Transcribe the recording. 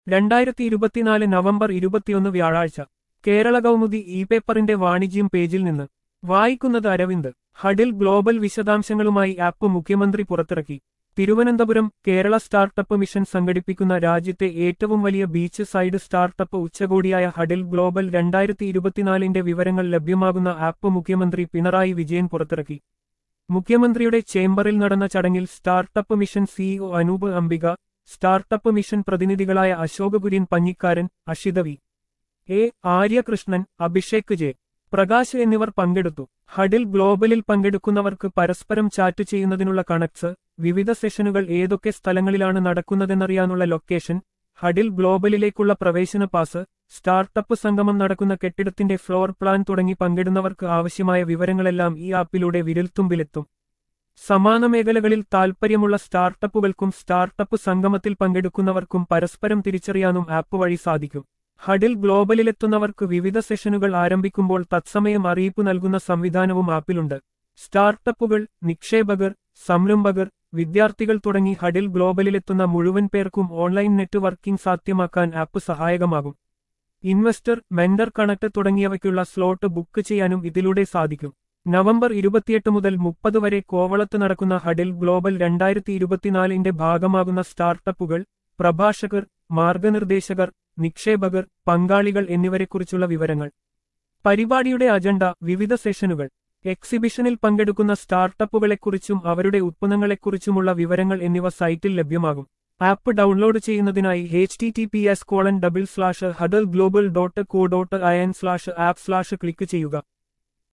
രണ്ടായിരത്തി ഇരുപത്തിനാല് നവംബർ ഇരുപത്തിയൊന്ന് വ്യാഴാഴ്ച കേരള കൗമുദി ഇ പേപ്പറിന്റെ വാണിജ്യം പേജിൽ നിന്ന് വായിക്കുന്നത് അരവിന്ദ് ഹഡിൽ ഗ്ലോബൽ വിശദാംശങ്ങളുമായി ആപ്പ് മുഖ്യമന്ത്രി പുറത്തിറക്കി തിരുവനന്തപുരം കേരള സ്റ്റാർട്ടപ്പ് മിഷൻ സംഘടിപ്പിക്കുന്ന രാജ്യത്തെ ഏറ്റവും വലിയ ബീച്ച് സൈഡ് സ്റ്റാർട്ടപ്പ് ഉച്ചകോടിയായ ഹഡിൽ ഗ്ലോബൽ രണ്ടായിരത്തി ഇരുപത്തിനാലിന്റെ വിവരങ്ങൾ ലഭ്യമാകുന്ന ആപ്പ് മുഖ്യമന്ത്രി പിണറായി വിജയൻ പുറത്തിറക്കി മുഖ്യമന്ത്രിയുടെ ചേംബറിൽ നടന്ന ചടങ്ങിൽ startup mission CEO Anoop Ambika startup mission പ്രതിനിധികളായ Ashok Kurian Panjikkaran Ashitha V A Aryakrishnan Abhishek J Prakash എന്നിവർ പങ്കെടുത്തു ഹഡിൽ ഗ്ലോബലിൽ പങ്കെടുക്കുന്നവർക്ക് പരസ്പരം ചാറ്റ് ചെയ്യുന്നതിനുള്ള കണക്ട്സ് വിവിധ സെഷനുകൾ ഏതൊക്കെ സ്ഥലങ്ങളിലാണ് നടക്കുന്നതെന്നറിയാനുള്ള ലൊക്കേഷൻ ഹഡിൽ ഗ്ലോബലിലേക്കുള്ള പ്രവേശന പാസ് സ്റ്റാർട്ടപ്പ് സംഗമം നടക്കുന്ന കെട്ടിടത്തിന്റെ ഫ്ലോർ പ്ലാൻ തുടങ്ങി പങ്കിടുന്നവർക്ക് ആവശ്യമായ വിവരങ്ങളെല്ലാം ഈ ആപ്പിലൂടെ വിരൽത്തുമ്പിലെത്തും സമാന മേഖലകളിൽ താൽപ്പര്യമുള്ള സ്റ്റാർട്ടപ്പുകൾക്കും സ്റ്റാർട്ടപ്പ് സംഗമത്തിൽ പങ്കെടുക്കുന്നവർക്കും പരസ്പരം തിരിച്ചറിയാനും ആപ്പ് വഴി സാധിക്കും ഹഡിൽ ഗ്ലോബലിലെത്തുന്നവർക്ക് വിവിധ സെഷനുകൾ ആരംഭിക്കുമ്പോൾ തത്സമയം അറിയിപ്പ് നൽകുന്ന സംവിധാനവും ആപ്പിലുണ്ട് സ്റ്റാർട്ടപ്പുകൾ നിക്ഷേപകർ സംരംഭകർ വിദ്യാർത്ഥികൾ തുടങ്ങി ഹഡിൽ ഗ്ലോബലിലെത്തുന്ന മുഴുവൻ പേർക്കും ഓൺലൈൻ നെറ്റ്വർക്കിംഗ് സാധ്യമാക്കാൻ ആപ്പ് സഹായകമാകും ഇൻവെസ്റ്റർ മെന്റർ കണക്ട് തുടങ്ങിയവയ്ക്കുള്ള സ്ലോട്ട് ബുക്ക് ചെയ്യാനും ഇതിലൂടെ സാധിക്കും നവംബർ ഇരുപത്തിയെട്ട് മുതൽ മുപ്പത് വരെ കോവളത്ത് നടക്കുന്ന ഹഡിൽ ഗ്ലോബൽ രണ്ടായിരത്തി ഇരുപത്തിനാലിന്റെ ഭാഗമാകുന്ന സ്റ്റാർട്ടപ്പുകൾ പ്രഭാഷകർ മാർഗനിർദ്ദേശകർ നിക്ഷേപകർ പങ്കാളികൾ എന്നിവരെക്കുറിച്ചുള്ള വിവരങ്ങൾ പരിപാടിയുടെ അജണ്ട വിവിധ സെഷനുകൾ എക്സിബിഷനിൽ പങ്കെടുക്കുന്ന സ്റ്റാർട്ടപ്പുകളെക്കുറിച്ചും അവരുടെ ഉത്പന്നങ്ങളെക്കുറിച്ചുമുള്ള വിവരങ്ങൾ എന്നിവ സൈറ്റിൽ ലഭ്യമാകും ആപ്പ് ഡൗൺലോഡ് ചെയ്യുന്നതിനായി H T T P S colon double slash huddle global dot co dot I N slash app slash click ചെയ്യുക